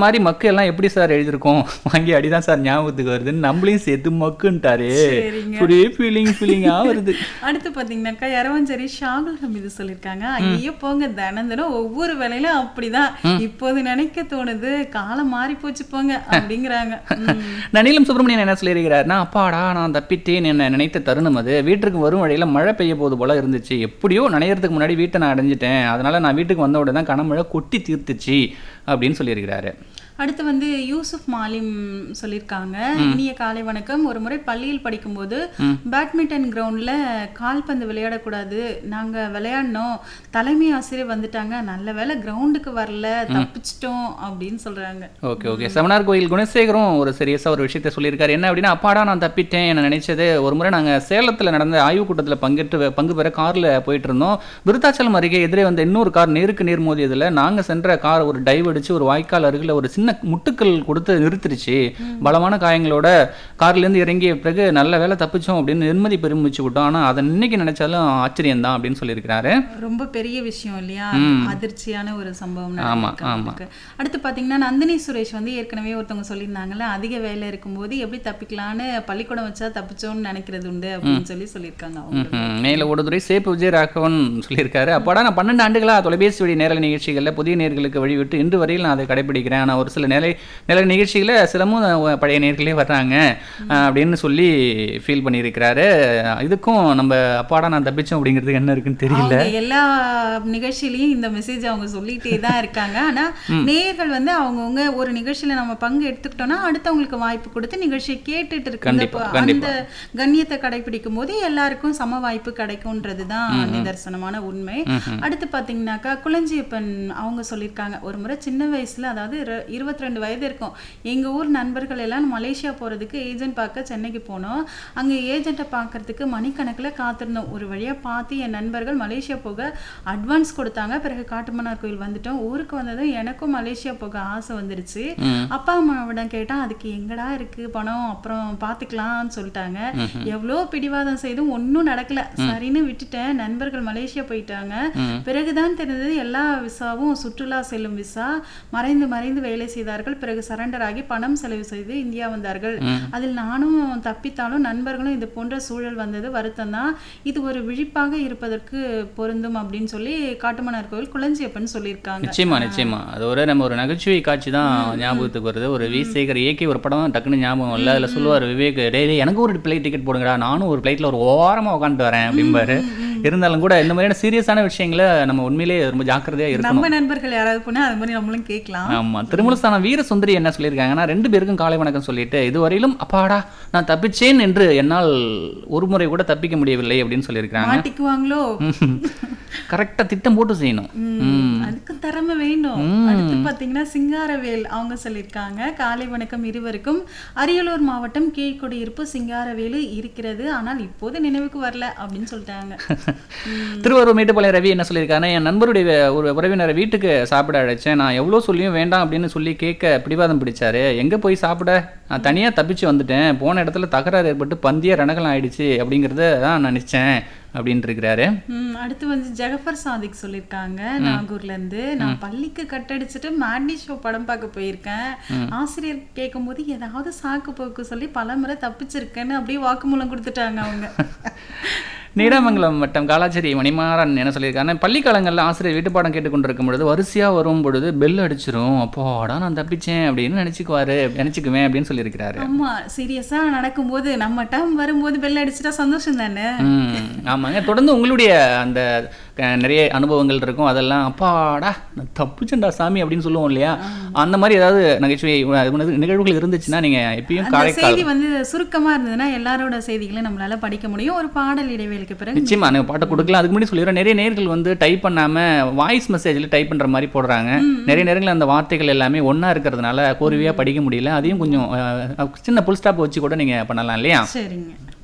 மாதிரி மக்கு எல்லாம் எப்படி சார் எழுதியிருக்கோம் வாங்கி அடிதான் சார் ஞாபகத்துக்கு வருதுன்னு நம்மளையும் சேர்த்து மக்குன்ட்டாரு சரிங்க. ஒரே ஃபீலிங் ஃபீலிங்கா வருது அடுத்து பாத்தீங்கன்னாக்கா இரவஞ்சேரி ஷாகுல் ஹமீது சொல்லியிருக்காங்க ஐயோ போங்க தினம் தினம் ஒவ்வொரு வேலையிலும் அப்படிதான் இப்போது நினைக்க தோணுது காலம் மாறி போச்சு போங்க அப்படிங்கிறாங்க ம். நனிலம் சுப்பிரமணியன் என்ன சொல்லியிருக்கிறாருன்னா அப்பாடா நான் தப்பித்தேன் என்ன நினைத்த தருணம் அது வீட்டுக்கு வரும் வழியில மழை பெய்ய போது போல இருந்துச்சு எப்படியோ நனையறதுக்கு முன்னாடி வீட்டை நான் அடைஞ்சிட்டேன் அதனால நான் வீட்டுக்கு வந்த உடனே கனமழை கொட்டி தீர்த்துச்சு அப்படின்னு சொல்லியிருக்கிறாரு அடுத்து வந்து யூசுப் மாலிம் சொல்லியிருக்காங்க இனிய காலை வணக்கம் ஒரு முறை பள்ளியில் படிக்கும்போது பேட்மிண்டன் கிரவுண்ட்ல கால்பந்து விளையாடக்கூடாது நாங்க விளையாடினோம் தலைமை ஆசிரியர் வந்துட்டாங்க நல்ல வேளை கிரவுண்டுக்கு வரல தப்பிச்சிட்டோம் அப்படின்னு சொல்றாங்க ஓகே ஓகே செவனார் கோயில் குணசேகரும் ஒரு சீரியஸாக ஒரு விஷயத்த சொல்லியிருக்காரு என்ன அப்படின்னா அப்பாடா நான் தப்பிட்டேன் என்ன நினைச்சது ஒரு முறை நாங்கள் சேலத்தில் நடந்த ஆய்வுக் கூட்டத்தில் பங்கேற்று பங்கு பெற காரில் போயிட்டு இருந்தோம் விருத்தாச்சலம் அருகே எதிரே வந்த இன்னொரு கார் நேருக்கு நேர் மோதியதில் நாங்கள் சென்ற கார் ஒரு டைவ் அடிச்சு ஒரு வாய்க்கால் அருகில் ஒரு சின்ன முட்டுக்கல் கொடுத்து நிறுத்திருச்சு பலமான காயங்களோட கார்லேருந்து இறங்கிய பிறகு நல்ல வேலை தப்பிச்சோம் அப்படின்னு நிம்மதி பெருமிச்சு விட்டோம் ஆனால் அதை இன்னைக்கு நினைச்சாலும் ஆச்சரியம் தான் அப்படின்னு சொல்லியிருக்கிறாரு ரொம்ப பெரிய விஷயம் இல்லையா அதிர்ச்சியான ஒரு சம்பவம் ஆமா, நடந்திருக்கு அவங்களுக்கு. அடுத்து பாத்தீங்கன்னா நந்தினி சுரேஷ் வந்து ஏற்கனவே ஒருத்தவங்க சொல்லியிருந்தாங்கல்ல அதிக வேலை இருக்கும்போது எப்படி தப்பிக்கலான்னு பள்ளிக்கூடம் வச்சா தப்பிச்சோம்னு நினைக்கிறது உண்டு அப்படின்னு சொல்லி சொல்லியிருக்காங்க அவங்க ம்ஹும். மேல ஓடுதுறை சேப்பு விஜயராகவன் சொல்லியிருக்காரு அப்பாடா நான் பன்னெண்டு ஆண்டுகளா தொலைபேசி வழி நேரலை நிகழ்ச்சிகளில் புதிய நேர்களுக்கு வழிவிட்டு இன்று வரையில் நான் அதை கடைபிடிக்கிறேன் ஆனால் ஒரு சில நேரலை நேரலை நிகழ்ச்சிகளை சிலமும் அஹ், பழைய நேர்களே வர்றாங்க அஹ், அப்படின்னு சொல்லி ஃபீல் பண்ணியிருக்கிறாரு இதுக்கும் நம்ம அப்பாடா நான் தப்பிச்சோம் அப்படிங்கிறதுக்கு என்ன இருக்குன்னு தெரியல அவங்க எல்லா நிகழ்ச்சியிலயும் இந்த மெசேஜ் அவங்க சொல்லிட்டே தான் இருக்காங்க ஆனா நேயர்கள் வந்து அவங்கவுங்க ஒரு நிகழ்ச்சியில நம்ம பங்கு எடுத்துக்கிட்டோம்னா அடுத்தவங்களுக்கு வாய்ப்பு கொடுத்து நிகழ்ச்சியை கேட்டுட்டு இருக்கு கண்டிப்பா, அந்த கண்டிப்பா. கண்ணியத்தை கடைபிடிக்கும் போது எல்லாருக்கும் சம வாய்ப்பு கிடைக்கும்ன்றது தான் நிதர்சனமான உண்மை அடுத்து பாத்தீங்கன்னாக்கா குளஞ்சியப்பன் அவங்க சொல்லியிருக்காங்க ஒரு முறை சின்ன வயசுல அதாவது இருபத்தி ரெண்டு வயது இருக்கும் எங்க ஊர் நண்பர்கள் எல்லாம் மலேசியா போறதுக்கு ஏஜென்ட் பார்க்க சென்னைக்கு போனோம் அங்க ஏஜென்ட்டை பார்க்கறதுக்கு மணிக்கணக்குல காத்திருந்தோம் ஒரு வழியா பார்த்து என் நண்பர்கள் மலேசியா போக அட்வான்ஸ் கொடுத்தாங்க பிறகு காட்டுமன்னார் கோயில் வந்துட்டோம் ஊருக்கு வந்ததும் எனக்கும் மலேசியா போக ஆசை வந்துருச்சு அப்பா அம்மாவிடம் கேட்டா அதுக்கு எங்கடா இருக்கு பணம் அப்புறம் பார்த்துக்கலாம்னு சொல்லிட்டாங்க எவ்வளோ பிடிவாதம் செய்தும் ஒன்றும் நடக்கல சரின்னு விட்டுட்டேன் நண்பர்கள் மலேசியா போயிட்டாங்க பிறகுதான் தெரிந்தது எல்லா விசாவும் சுற்றுலா செல்லும் விசா மறைந்து மறைந்து வேலை செய்தார்கள் பிறகு சரண்டர் ஆகி பணம் செலவு செய்து இந்தியா வந்தார்கள் அதில் நானும் தப்பித்தாலும் நண்பர்களும் இது போன்ற சூழல் வந்தது வருத்தம் தான் இது ஒரு விழிப்பாக இருப்பதற்கு பொருந்தும் அப்படின்னு சொல்லி காட்டுமன்னார் கோவில் குளஞ்சியப்பன் சொல்லியிருக்காங்க நிச்சயமா நிச்சயமா அது ஒரு நம்ம ஒரு நகைச்சுவை காட்சி தான் ஞாபகத்துக்கு வருது ஒரு வி சேகர் இயக்கி ஒரு படம் டக்குன்னு ஞாபகம் இல்லை அதில் சொல்லுவார் விவேக் டேய் டேய், எனக்கு ஒரு ஃப்ளைட் டிக்கெட் போடுங்கடா நானும் ஒரு ஃப்ளைட்டில் ஒரு ஓரமாக உட்காந்துட்டு வரேன் அப்படிம்பாரு இருந்தாலும் கூட இந்த மாதிரியான சீரியஸான விஷயங்களை நம்ம உண்மையிலேயே ரொம்ப ஜாக்கிரதையாக இருக்கணும் நம்ம நண்பர்கள் யாராவது போனா அது மாதிரி நம்மளும் கேட்கலாம் ஆமா திருமலஸ்தானம் வீர சுந்தரி என்ன சொல்லியிருக்காங்கன்னா ரெண்டு பேருக்கும் காலை வணக்கம் சொல்லிட்டு இதுவரையிலும் அப்பாடா நான் தப்பிச்சேன் என்று என்னால் ஒரு முறை கூட தப்பிக்க முடியவில்லை அப்படின்னு சொல்லியிருக்காங்க மாட்டிக்குவாங்களோ கரெக்டா திட்டம் போட்டு செய்யணும் ம். அதுக்கு திறமை வேணும் அடுத்து பாத்தீங்கன்னா சிங்காரவேல் அவங்க சொல்லியிருக்காங்க காலை வணக்கம் இருவருக்கும் அரியலூர் மாவட்டம் கீழ்குடியிருப்பு சிங்காரவேலு இருக்கிறது ஆனால் இப்போது நினைவுக்கு வரல அப்படின்னு சொல்லிட்டாங்க திருவாரூர் மேட்டுப்பாளையம் ரவி என்ன சொல்லியிருக்காருன்னா என் நண்பருடைய வே- ஒரு உறவினரை வீட்டுக்கு சாப்பிட அழைச்சேன் நான் எவ்வளோ சொல்லியும் வேண்டாம் அப்படின்னு சொல்லி கேட்க பிடிவாதம் பிடிச்சாரு எங்கே போய் சாப்பிட நான் தனியாக தப்பிச்சு வந்துட்டேன் போன இடத்துல தகராறு ஏற்பட்டு பந்திய ரணகலம் ஆயிடுச்சு அப்படிங்கிறத தான் நான் நினச்சேன் அப்படின்ட்டு இருக்கிறாரு ம், அடுத்து வந்து ஜெகஃபர் சாதிக் சொல்லியிருக்காங்க நாகூர்ல இருந்து நான் பள்ளிக்கு கட்டடிச்சிட்டு மேட்னி ஷோ படம் பார்க்க போயிருக்கேன் ஆசிரியர் கேட்கும்போது ஏதாவது சாக்கு போக்கு சொல்லி பலமுறை தப்பிச்சிருக்கேன்னு அப்படியே வாக்குமூலம் கொடுத்துட்டாங்க அவங்க நீடாமங்கலம் வட்டம் காலாச்சேரி மணிமாறன் என்ன சொல்லியிருக்காருன்னா பள்ளிக்காலங்களில் ஆசிரியர் வீட்டுப்பாடம் கேட்டுக்கொண்டிருக்கும் பொழுது வரிசையாக வரும் பொழுது பெல் அடிச்சிரும் அப்போடா நான் தப்பிச்சேன் அப்படின்னு நினச்சிக்குவாரு நினச்சிக்குவேன் அப்படின்னு சொல்லியிருக்கிறாரு ஆமா சீரியஸா நடக்கும்போது நம்ம டைம் வரும்போது பெல் அடிச்சிட்டா சந்தோஷம் தானே ம் ஆமாங்க தொடர்ந்து உங்களுடைய அந்த அஹ், நிறைய அனுபவங்கள் இருக்கும் அதெல்லாம் அப்பாடா நான் தப்பிச்சேன்டா சாமி அப்படின்னு சொல்லுவோம் இல்லையா அந்த மாதிரி ஏதாவது நகைச்சுவை அது மாதிரி நிகழ்வுகள் இருந்துச்சுன்னா நீங்க எப்பயும் அந்த காரைக்கால் செய்தி வந்து சுருக்கமா இருந்ததுன்னா எல்லாரோட செய்திகளை நம்மளால படிக்க முடியும் ஒரு பாடல் இடைவேளைக்கு பிறகு நிச்சயமா நீங்க பாட்டை கொடுக்கலாம் அதுக்கு முன்னாடி சொல்லிடுறோம் நிறைய நேர்கள் வந்து டைப் பண்ணாம வாய்ஸ் மெசேஜில் டைப் பண்ற மாதிரி போடுறாங்க நிறைய நேரங்களில் அந்த வார்த்தைகள் எல்லாமே ஒண்ணா இருக்கிறதுனால கோர்வையா படிக்க முடியல அதையும் கொஞ்சம் அஹ், சின்ன புல் ஸ்டாப் வச்சு கூட நீங்க பண்ணலாம் இல்லையா சரிங்க